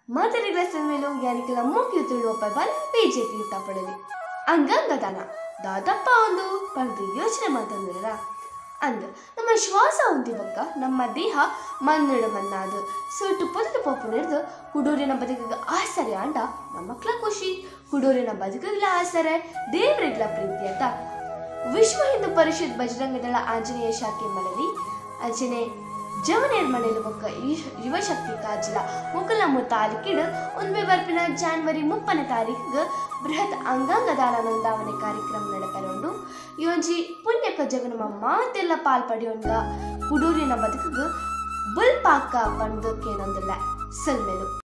ಮಾತರಿಗಳ ಸನ್ಮೇಲು ಯಾರಿಗೆಲ್ಲ ಮೂಕಿ ತಿಳುವ ಬಲ ಬಿಜೆಪಿ ಊಟ ಪಡಲಿ ಅಂಗಂಗದಾನ ದಾದಪ್ಪ ಒಂದು ಪಡೆದು ಯೋಚನೆ ಮಾತಂದಿರ ಅಂದ ನಮ್ಮ ಶ್ವಾಸ ಹೊಂದಿವಕ್ಕ ನಮ್ಮ ದೇಹ ಮನ್ನಿಡು ಮನ್ನಾದು ಸುಟ್ಟು ಪೊದ್ದು ಪೊಪ್ಪು ನಡೆದು ಕುಡೂರಿನ ಬದುಕಿಗೆ ಆಸರೆ ಅಂಡ ನಮ್ಮ ಮಕ್ಳ ಖುಷಿ ಕುಡೂರಿನ ಬದುಕಿಗ್ಲ ಆಸರೆ ದೇವರಿಗ್ಲ ಪ್ರೀತಿ ಅಂತ ವಿಶ್ವ ಹಿಂದೂ ಪರಿಷತ್ ಬಜರಂಗ ದಳ ಆಂಜನೇಯ ಶಾಖೆ ಮಳಲಿ ಅಂಚನೆ ಜವನೇರ್ ಮನೆಯಲ್ಲಿ ಒಕ್ಕ ಈ- ಯುವಶಕ್ತಿ ಕಾಜಲ ಮುಕಲಮು ತಾಲೂಕಿಡು ಒಂದ್ಮೆ ಬರ್ಪಿನ ಜಾನ್ವರಿ ಮುಪ್ಪನೇ ತಾರೀಕಿಗೆ ಬೃಹತ್ ಅಂಗಾಂಗ ದಾನ ನೋಂದಾವಣೆ ಕಾರ್ಯಕ್ರಮ ನಡೆಪೆರೊಂಡು ಯೋಂಜಿ ಪುಣ್ಯಕ ಜಗನಮ ಮಾತೆಲ್ಲ ಪಾಲ್ಪಡಿಯೊಂಡ ಕುಡೂರಿನ ಬದುಕಿಗೆ ಬುಲ್ಪಾಕ ಪಂದು ಕೇನೊಂದಿಲ್ಲ ಸಲ್ಮೆಲು